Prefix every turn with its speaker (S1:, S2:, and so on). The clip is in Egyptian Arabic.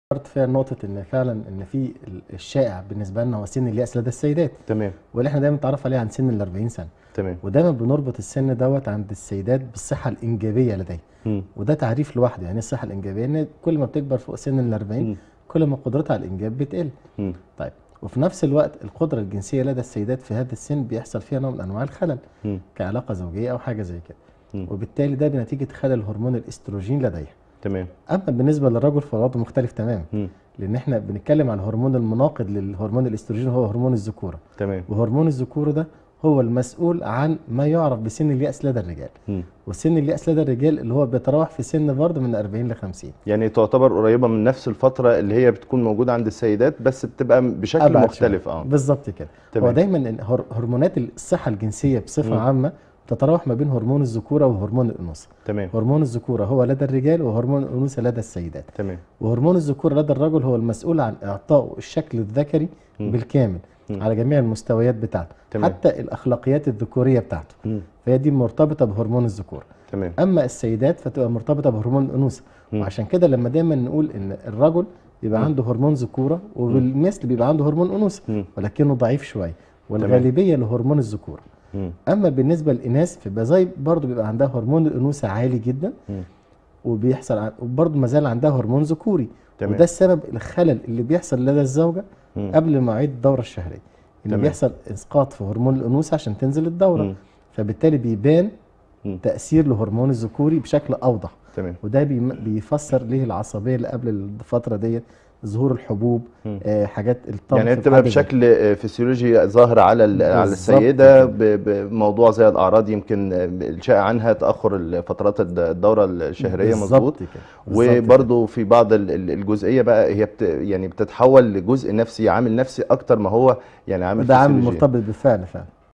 S1: ذكرت فيها نقطة إن فعلا إن في ال- الشائع بالنسبة لنا هو سن اليأس لدى السيدات
S2: تمام
S1: واللي احنا دايما متعرف عليه عن سن ال 40 سنة
S2: تمام
S1: ودايما بنربط السن دوت عند السيدات بالصحة الإنجابية لديها
S2: مم.
S1: وده تعريف لوحده يعني إيه الصحة الإنجابية إن كل ما بتكبر فوق سن ال 40
S2: مم.
S1: كل ما قدرتها على الإنجاب بتقل
S2: مم.
S1: طيب وفي نفس الوقت القدرة الجنسية لدى السيدات في هذا السن بيحصل فيها نوع من أنواع الخلل
S2: مم.
S1: كعلاقة زوجية أو حاجة زي كده
S2: مم.
S1: وبالتالي ده بنتيجة خلل هرمون الاستروجين لديها
S2: تمام
S1: أما بالنسبة للرجل فالوضع مختلف تماما
S2: مم.
S1: لأن احنا بنتكلم عن الهرمون المناقض للهرمون الاستروجين هو هرمون الذكورة
S2: تمام
S1: وهرمون الذكورة ده هو المسؤول عن ما يعرف بسن اليأس لدى الرجال
S2: مم.
S1: وسن اليأس لدى الرجال اللي هو بيتراوح في سن برضه من 40 ل 50
S2: يعني تعتبر قريبه من نفس الفتره اللي هي بتكون موجوده عند السيدات بس بتبقى بشكل
S1: أبعد
S2: مختلف
S1: شوية.
S2: اه
S1: بالظبط كده
S2: تمام.
S1: هو دايما إن هر- هرمونات الصحة الجنسية بصفة
S2: مم.
S1: عامة تتراوح ما بين هرمون الذكورة وهرمون الأنوثة
S2: تمام
S1: هرمون الذكورة هو لدى الرجال وهرمون الأنوثة لدى السيدات
S2: تمام
S1: وهرمون الذكورة لدى الرجل هو المسؤول عن إعطائه الشكل الذكري
S2: مم.
S1: بالكامل
S2: مم.
S1: على جميع المستويات بتاعته
S2: تمام.
S1: حتى الأخلاقيات الذكورية بتاعته
S2: مم.
S1: فهي دي مرتبطة بهرمون الذكورة
S2: تمام
S1: أما السيدات فتبقى مرتبطة بهرمون الأنوثة
S2: مم.
S1: وعشان كده لما دايما نقول إن الرجل بيبقى
S2: مم.
S1: عنده هرمون ذكورة وبالمثل بيبقى عنده هرمون أنوثة
S2: مم.
S1: ولكنه ضعيف شوية والغالبية لهرمون الذكورة
S2: مم.
S1: أما بالنسبة للإناث فيبقى زي برضه بيبقى عندها هرمون الأنوثة عالي جدا
S2: مم.
S1: وبيحصل ع- وبرضه ما زال عندها هرمون ذكوري
S2: تمام.
S1: وده السبب الخلل اللي بيحصل لدى الزوجة
S2: مم.
S1: قبل مواعيد الدورة الشهرية اللي
S2: تمام.
S1: بيحصل إسقاط في هرمون الأنوثة عشان تنزل الدورة
S2: مم.
S1: فبالتالي بيبان
S2: مم.
S1: تأثير لهرمون الذكوري بشكل أوضح
S2: تمام
S1: وده بيم- بيفسر ليه العصبية اللي قبل الفترة ديت ظهور الحبوب
S2: مم.
S1: آه حاجات الطمث
S2: يعني هي بتبقى
S1: حاجة زي
S2: بشكل آه، فسيولوجي ظاهر على ال- على
S1: بالظبط
S2: السيده
S1: كده.
S2: ب- بموضوع زي الاعراض يمكن آه، الشائع عنها تاخر فترات الدوره الشهريه
S1: بالظبط
S2: مظبوط
S1: كده بالظبط كده.
S2: وبرضه في بعض ال- ال- الجزئيه بقى هي بت يعني بتتحول لجزء نفسي عامل نفسي اكتر ما هو يعني عامل
S1: ده عامل
S2: فسيولوجي
S1: مرتبط بالفعل فعلا